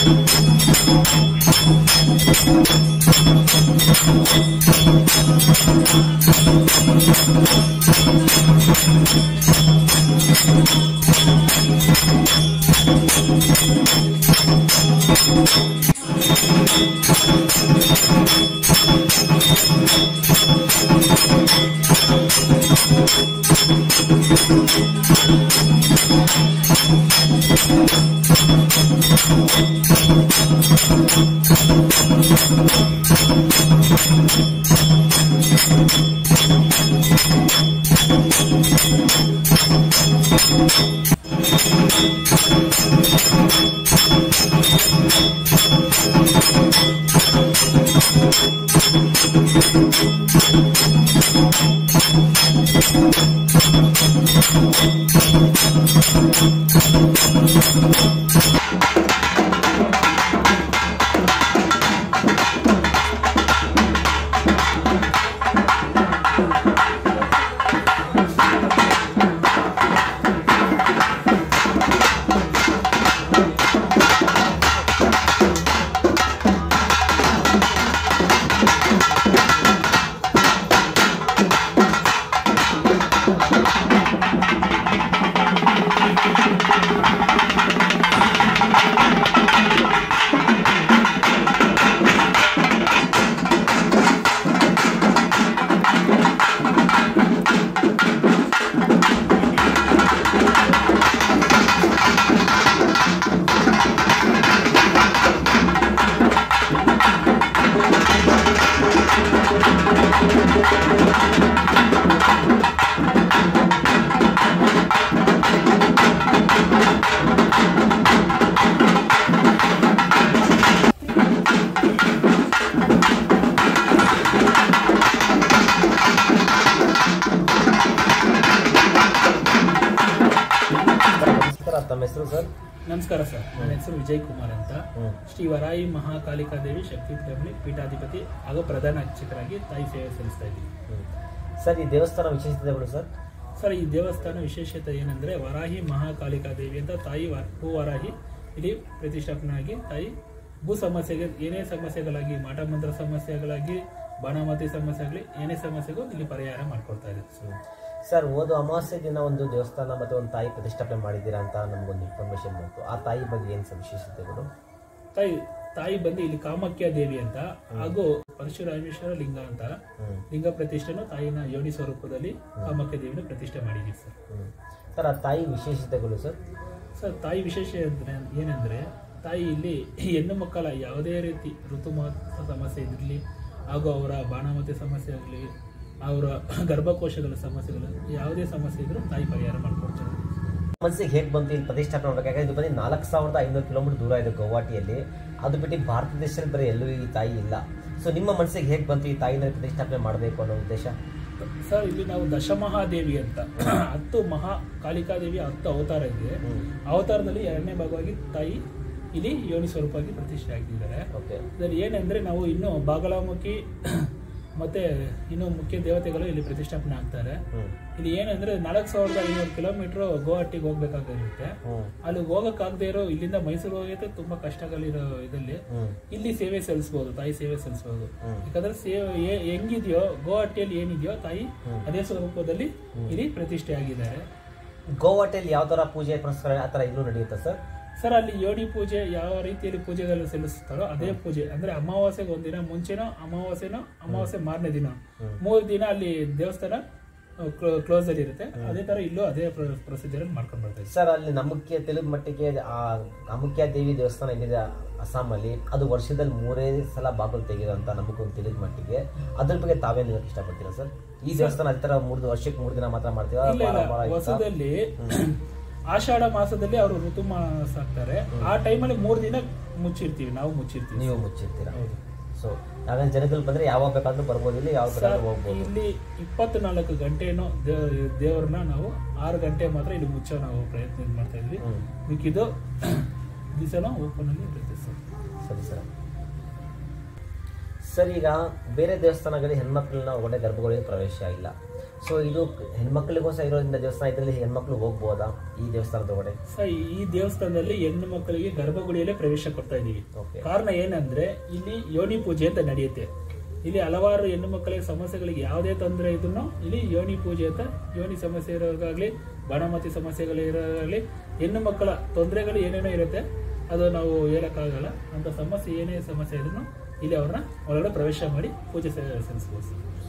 Sir ತಮ್ಮ ಹೆಸರು sir ನಮಸ್ಕಾರ ಸರ್ ನನ್ನ ಹೆಸರು ವಿಜಯ್ ಕುಮಾರ್ ಅಂತ ಹ್ಮ್. ಶ್ರೀ ವರಾಯಿ ಮಹಾಕಾಳಿಕಾ ದೇವಿ ಶಕ್ತಿ ಫ್ಯಾಮಿಲಿ ಪೀಠಾಧಿಪತಿ ಹಾಗೂ ಪ್ರಧಾನ ಅರ್ಚಕರಾಗಿ ತಾಯಿ ಸೇವೆ ಸಲ್ಲಿಸ್ತಾ ಇದ್ದೀವಿ ಹ್ಮ್. ಸರ್ ಈ ದೇವಸ್ಥಾನ ವಿಶೇಷತೆಗಳು ಸರ್ ಸರ್ ಈ ದೇವಸ್ಥಾನ ವಿಶೇಷತೆ ಏನಂದ್ರೆ ವರಾಹಿ ಮಹಾಕಾಳಿಕಾ ದೇವಿ ಅಂತ ತಾಯಿ ವ- ಭೂ ವರಾಹಿ ಇಲ್ಲಿ ಪ್ರತಿಷ್ಠಾಪನೆ ಆಗಿ ತಾಯಿ ಭೂ ಸಮಸ್ಯೆಗೆ ಏನೇ ಸಮಸ್ಯೆಗಳಾಗಿ ಮಾಟ ಮಂತ್ರ ಸಮಸ್ಯೆಗಳಾಗಿ ಬಾಣಮತಿ ಸಮಸ್ಯೆ ಆಗಲಿ ಏನೇ ಸಮಸ್ಯೆಗೂ ಇಲ್ಲಿ ಪರಿಹಾರ ಮಾಡ್ಕೊಡ್ತಾ ಇದೆ ಹ್ಮ್. ಸರ್ ಓದು ಅಮಾವಾಸ್ಯೆ ದಿನ ಒಂದು ದೇವಸ್ಥಾನ ಮತ್ತೆ ಒಂದು ತಾಯಿ ಪ್ರತಿಷ್ಠಾಪನೆ ಮಾಡಿದ್ದೀರಾ ಅಂತ ನಮಗೊಂದು ಇನ್ಫಾರ್ಮೇಶನ್ ಬಂತು ಆ ತಾಯಿ ಬಗ್ಗೆ ಏನು ಸರ್ ವಿಶೇಷತೆಗಳು ತಾಯಿ ತಾಯಿ ಬಂದು ಇಲ್ಲಿ ಕಾಮಾಖ್ಯ ದೇವಿ ಅಂತ ಹಾಗೂ ಪರಶುರಾಮೇಶ್ವರ ಲಿಂಗ ಅಂತ ಹ್ಮ್. ಲಿಂಗ ಪ್ರತಿಷ್ಠೆನು ತಾಯಿನ ಯೋನಿ ಸ್ವರೂಪದಲ್ಲಿ ಕಾಮಾಖ್ಯ ದೇವಿನ ಪ್ರತಿಷ್ಠೆ ಮಾಡಿದ್ದೀವಿ ಸರ್ ಹ್ಮ್. ಸರ್ ಆ ತಾಯಿ ವಿಶೇಷತೆಗಳು ಸರ್ ಸರ್ ತಾಯಿ ವಿಶೇಷ ಅಂದ್ರೆ ಏನಂದ್ರೆ ತಾಯಿ ಇಲ್ಲಿ ಹೆಣ್ಣು ಮಕ್ಕಳ ಯಾವುದೇ ರೀತಿ ಋತುಮಾಸ ಸಮಸ್ಯೆ ಇರಲಿ ಹಾಗೂ ಅವರ ಬಾಣಮತಿ ಸಮಸ್ಯೆ ಆಗಲಿ ಅವರ ಗರ್ಭಕೋಶಗಳ ಸಮಸ್ಯೆಗಳು ಯಾವುದೇ ಸಮಸ್ಯೆ ಇದ್ರೂ ತಾಯಿ ಪರಿಹಾರ ಮಾಡ್ಕೊಡ್ತಾರೆ ಮನಸ್ಸಿಗೆ ಹೇಗೆ ಬಂತು ಇಲ್ಲಿ ಪ್ರತಿಷ್ಠಾಪನೆ ಮಾಡ್ಬೇಕು ಯಾಕಂದ್ರೆ ಇದು ಬಂದು ನಾಲ್ಕು ಸಾವಿರದ ಐನೂರು ಕಿಲೋಮೀಟರ್ ದೂರ ಇದೆ ಗೌಹಾಟಿಯಲ್ಲಿ ಅದು ಬಿಟ್ಟು ಭಾರತ ದೇಶದಲ್ಲಿ ಬರೀ ಎಲ್ಲೂ ಈ ತಾಯಿ ಇಲ್ಲ ಸೊ ನಿಮ್ಮ ಮನಸ್ಸಿಗೆ ಹೇಗೆ ಬಂತು ಈ ತಾಯಿನ ಪ್ರತಿಷ್ಠಾಪನೆ ಮಾಡಬೇಕು ಅನ್ನೋ ಉದ್ದೇಶ ಸರ್ ಇಲ್ಲಿ ನಾವು ದಶಮಹಾದೇವಿ ಅಂತ ಹತ್ತು ಮಹಾ ಕಾಳಿಕಾದೇವಿ ಹತ್ತು ಅವತಾರ ಇದೆ ಹ್ಮ್. ಅವತಾರದಲ್ಲಿ ಎರಡನೇ ಭಾಗವಾಗಿ ತಾಯಿ ಇಲ್ಲಿ ಯೋನಿ ಸ್ವರೂಪವಾಗಿ ಪ್ರತಿಷ್ಠೆ ಆಗಿದ್ದಾರೆ ಓಕೆ ಇದರಲ್ಲಿ ಏನಂದ್ರೆ ನಾವು ಇನ್ನು ಬಾಗಲಮುಖಿ ಮತ್ತೆ ಇನ್ನು ಮುಖ್ಯ ದೇವತೆಗಳು ಇಲ್ಲಿ ಪ್ರತಿಷ್ಠಾಪನೆ ಆಗ್ತಾರೆ ಹ್ಮ್ ಇಲ್ಲಿ ಏನಂದ್ರೆ ನಾಲ್ಕು ಸಾವಿರದ ಐನೂರು ಕಿಲೋಮೀಟರ್ ಗುವಾಹಟಿಗೆ ಹೋಗ್ಬೇಕಾಗಿರುತ್ತೆ ಹ್ಮ್ ಅಲ್ಲಿ ಹೋಗಕ್ಕಾಗದೇ ಇರೋ ಇಲ್ಲಿಂದ ಮೈಸೂರು ಹೋಗಕ್ಕೆ ತುಂಬಾ ಕಷ್ಟಗಳಿರೋ ಇದರಲ್ಲಿ ಹ್ಮ್ ಇಲ್ಲಿ ಸೇವೆ ಸಲ್ಲಿಸಬಹುದು ತಾಯಿ ಸೇವೆ ಸಲ್ಲಿಸಬಹುದು ಹ್ಮ್. ಯಾಕಂದ್ರೆ ಸೇವೆ ಹೆ- ಹೆಂಗಿದೆಯೋ ಗುವಾಹಟಿಯಲ್ಲಿ ಏನಿದೆಯೋ ತಾಯಿ ಹ್ಮ್. ಅದೇ ಸ್ವರೂಪದಲ್ಲಿ ಇಲ್ಲಿ ಪ್ರತಿಷ್ಠೆ ಆಗಿದ್ದಾರೆ ಗೋವಾಟೆಯಲ್ಲಿ ಯಾವ ತರ ಪೂಜೆ ಪುರಸ್ಕಾರ ಆ ತರ ಇಲ್ಲೂ ನಡೆಯುತ್ತಾ ಸರ್ ಸರ್ ಅಲ್ಲಿ ಯೋನಿ ಪೂಜೆ ಯಾವ ರೀತಿಯಲ್ಲಿ ಪೂಜೆಗಳು ಸಲ್ಲಿಸ್ತಾರೋ ಅದೇ ಪೂಜೆ ಅಂದ್ರೆ ಅಮಾವಾಸ್ಯೆಗೆ ಒಂದಿನ ಮುಂಚೆನೋ ಅಮಾವಾಸ್ಯೆನೋ ಅಮಾವಾಸ್ಯೆ ಮಾರನೇ ದಿನ ಹ್ಮ್. ಮೂರು ದಿನ ಅಲ್ಲಿ ದೇವಸ್ಥಾನ ಕ್ಲೋಸ್ ಅಲ್ಲಿ ಇರುತ್ತೆ ಅದೇ ತರ ಇಲ್ಲೂ ಅದೇ ಪ್ರೊಸೀಜರ್ ಮಾಡ್ಕೊಂಡು ಬರ್ತಾ ಇದ್ದೀವಿ ಸರ್ ಅಲ್ಲಿ ನಮಕ್ಕೆ ತಿಳಿದ ಮಟ್ಟಿಗೆ ಆ ಕಾಮುಕ್ಯ ದೇವಿ ದೇವಸ್ಥಾನ ಏನಿದೆ ಅಸ್ಸಾಮಲ್ಲಿ ಅದು ವರ್ಷದಲ್ಲಿ ಮೂರೇ ಸಲ ಬಾಗಿಲು ತೆಗೆಯೋದು ಅಂತ ನಮಗೊಂದು ತಿಳಿದ ಮಟ್ಟಿಗೆ ಅದ್ರ ಬಗ್ಗೆ ತಾವೇನು ಹೇಳಕ್ ಇಷ್ಟಪಡ್ತೀರಾ ಸರ್ ಈ ದೇವಸ್ಥಾನ ಅದೇ ತರ ಮೂರು ವರ್ಷಕ್ಕೆ ಮೂರು ದಿನ ಮಾತ್ರ ಮಾಡ್ತೀರಾ ಇಲ್ಲ ವಾರ ಇಲ್ಲ ವಾರ ಇತ್ತಾ? ಹೊಸದಲ್ಲಿ ಆಷಾಢ ಮಾಸದಲ್ಲಿ ಅವರು ಋತುಮಾಸ ಆಗ್ತಾರೆ ಆ ಟೈಮಲ್ಲಿ ಮೂರು ದಿನ ಮುಚ್ಚಿರ್ತೀವಿ ನಾವು ಮುಚ್ಚಿರ್ತೀವಿ ನೀವು ಮುಚ್ಚಿರ್ತೀರಾ ಹೌದು ಸೊ ನಾವೇನು ಜನಗಳು ಬಂದ್ರೆ ಯಾವಾಗ ಬೇಕಾದ್ರೂ ಬರ್ಬೋದು ಇಲ್ಲಿ ಯಾವ ಸರ್, ಬೇಕಾದ್ರೂ ಹೋಗ್ಬೋದು ಇಲ್ಲಿ ಇಪ್ಪತ್ನಾಲ್ಕು ಗಂಟೆನೋ ದೇವ- ದೇವರನ್ನ ನಾವು ಆರು ಗಂಟೆ ಮಾತ್ರ ಇಲ್ಲಿ ಮುಚ್ಚೋ ನಾವು ಪ್ರಯತ್ನ ಇದ್ ಮಾಡ್ತಾ ಇದ್ವಿ ಹ್ಮ್. ಸರ್ ಈಗ ಬೇರೆ ದೇವಸ್ಥಾನಗಳಲ್ಲಿ ಹೆಣ್ಮಕ್ಳನ್ನ ಒಳ್ಳೆ ಗರ್ಭಗುಡಿಗೆ ಪ್ರವೇಶ ಇಲ್ಲ ಸೊ ಇದು ಹೆಣ್ಮಕ್ಳಿಗೋಸ್ಕರ ಇರೋದ್ರಿಂದ ದೇವಸ್ಥಾನ ಇದರಲ್ಲಿ ಹೆಣ್ಮಕ್ಳು ಹೋಗ್ಬೋದಾ ಈ ದೇವಸ್ಥಾನದ ಒಳಗಡೆ ಸೊ ಈ ದೇವಸ್ಥಾನದಲ್ಲಿ ಹೆಣ್ಣು ಮಕ್ಕಳಿಗೆ ಗರ್ಭಗುಡಿಯಲ್ಲೇ ಪ್ರವೇಶ ಕೊಡ್ತಾ ಇದೀವಿ ಓಕೆ ಕಾರಣ ಏನಂದ್ರೆ ಇಲ್ಲಿ ಯೋನಿ ಪೂಜೆ ಅಂತ ನಡೆಯುತ್ತೆ ಇಲ್ಲಿ ಹಲವಾರು ಹೆಣ್ಣು ಮಕ್ಕಳಿಗೆ ಸಮಸ್ಯೆಗಳಿಗೆ ಯಾವುದೇ ತೊಂದರೆ ಇದ್ರೂ ಇಲ್ಲಿ ಯೋನಿ ಪೂಜೆ ಅಂತ ಯೋನಿ ಸಮಸ್ಯೆ ಇರೋದಾಗ್ಲಿ ಬಾಣಮತಿ ಸಮಸ್ಯೆಗಳು ಇರೋದಾಗ್ಲಿ ಹೆಣ್ಣು ಮಕ್ಕಳ ತೊಂದರೆಗಳು ಏನೇನೋ ಇರುತ್ತೆ ಅದು ನಾವು ಹೇಳಕ್ಕಾಗಲ್ಲ ಅಂತ ಸಮಸ್ಯೆ ಏನೇ ಸಮಸ್ಯೆ ಇದ್ರೂ ಇಲ್ಲಿ ಅವ್ರನ್ನ ಒಳಗಡೆ ಪ್ರವೇಶ ಮಾಡಿ ಪೂಜೆ ಸಲ್ಲಿಸಬಹುದು